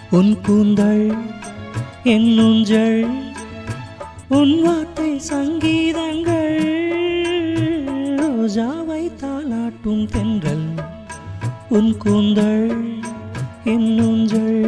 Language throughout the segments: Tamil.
உன் கூந்தல் என் ஊஞ்சல் உன் வார்த்தை சங்கீதங்கள் ரோஜாவை தாளாட்டும் தென்றல் உன் கூந்தல் என் ஊஞ்சல்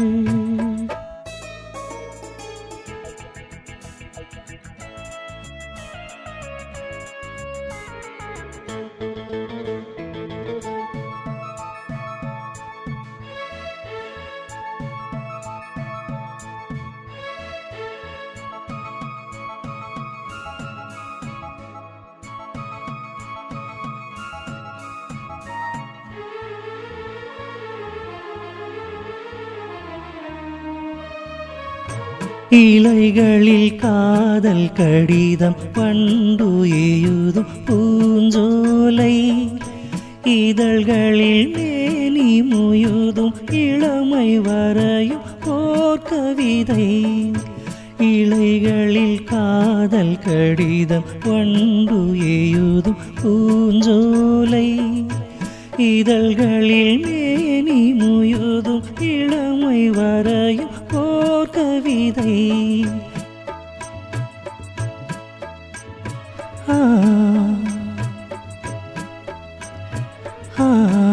இலைகளில் காதல் கடிதம் பண்டு எயுதும் பூஞ்சோலை இதழ்களில் மேனி முயுதும் இளமை வரையும் ஓர் கவிதை இலைகளில் காதல் கடிதம் பண்டு எயுதும் பூஞ்சோலை இதழ்களில் மேனி முயுதும் இளமை வரையும் ஓர் கவிதை ஆ ஆ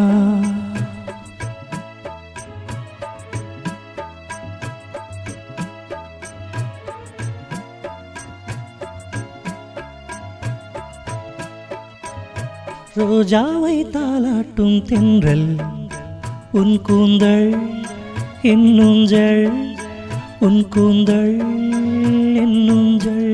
ரோஜாவை தாளாட்டும் தென்றல் உன் கூந்தல் என் ஊஞ்சல் உன் கூந்தல் என் ஊஞ்சல்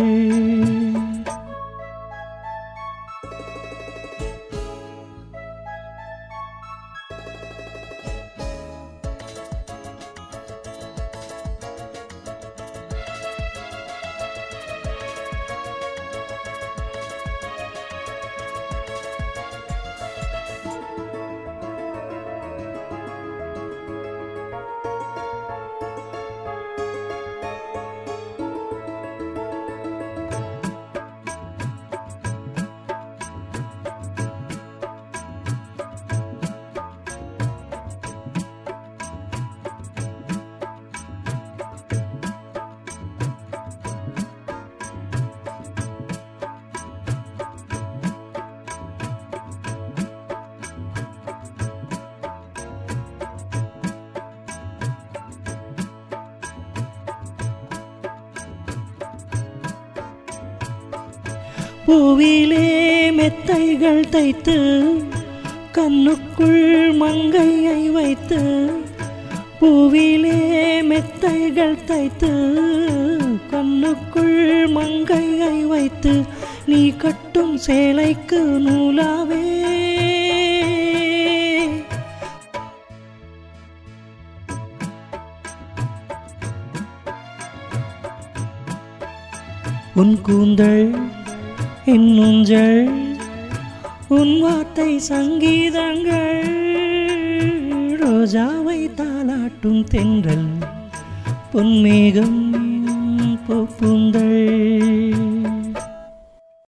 பூவிலே மெத்தைகள் தைத்து கண்ணுக்குள் மங்கையை வைத்து பூவிலே மெத்தைகள் தைத்து கண்ணுக்குள் மங்கையை வைத்து நீ கட்டும் சேலைக்கு நூலாவே உன் கூந்தல் என் ஊஞ்சல் உன் வார்த்தை சங்கீதங்கள் ரோஜாவை தாளாட்டும் தென்றல் பொன்மேகம் பூந்தல்